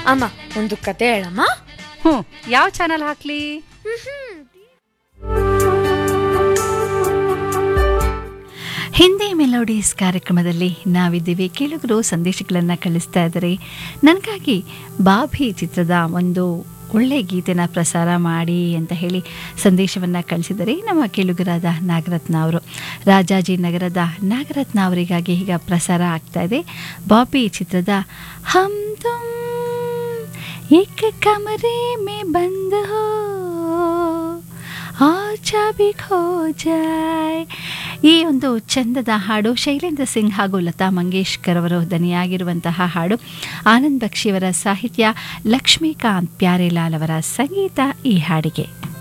ಅಮ್ಮ ಒಂದು ಕತೆ ಹೇಳಮ್ಮ ಹ್ಞೂ ಯಾವ ಚಾನಲ್ ಹಾಕ್ಲಿ ಹಿಂದಿ ಮೆಲೋಡೀಸ್ ಕಾರ್ಯಕ್ರಮದಲ್ಲಿ ನಾವಿದ್ದೀವಿ ಕೇಳುಗರು ಸಂದೇಶಗಳನ್ನು ಕಳಿಸ್ತಾ ಇದ್ದಾರೆ ನನಗಾಗಿ ಬಾಭಿ ಚಿತ್ರದ ಒಂದು ಒಳ್ಳೆ ಗೀತೆನ ಪ್ರಸಾರ ಮಾಡಿ ಅಂತ ಹೇಳಿ ಸಂದೇಶವನ್ನು ಕಳಿಸಿದರೆ ನಮ್ಮ ಕೇಳುಗರಾದ ನಾಗರತ್ನ ಅವರು ರಾಜಾಜಿನಗರದ ನಾಗರತ್ನ ಅವರಿಗಾಗಿ ಈಗ ಪ್ರಸಾರ ಆಗ್ತಾ ಇದೆ ಬಾಬಿ ಚಿತ್ರದ ಹಮ್ ತುಮ್ ಏಕ ಕಮರೆ ಮೇ ಬಂದ್ ಹೋ ಆಚಾ ಬಿ ಖೋ ಜಾಯ್ ಈ ಒಂದು ಚಂದದ ಹಾಡು ಶೈಲೇಂದ್ರ ಸಿಂಗ್ ಹಾಗೂ ಲತಾ ಮಂಗೇಶ್ಕರ್ ಅವರು ದನಿಯಾಗಿರುವಂತಹ ಹಾಡು ಆನಂದ್ ಬಕ್ಷಿಯವರ ಸಾಹಿತ್ಯ ಲಕ್ಷ್ಮೀಕಾಂತ್ ಪ್ಯಾರೇಲಾಲ್ ಅವರ ಸಂಗೀತ ಈ ಹಾಡಿಗೆ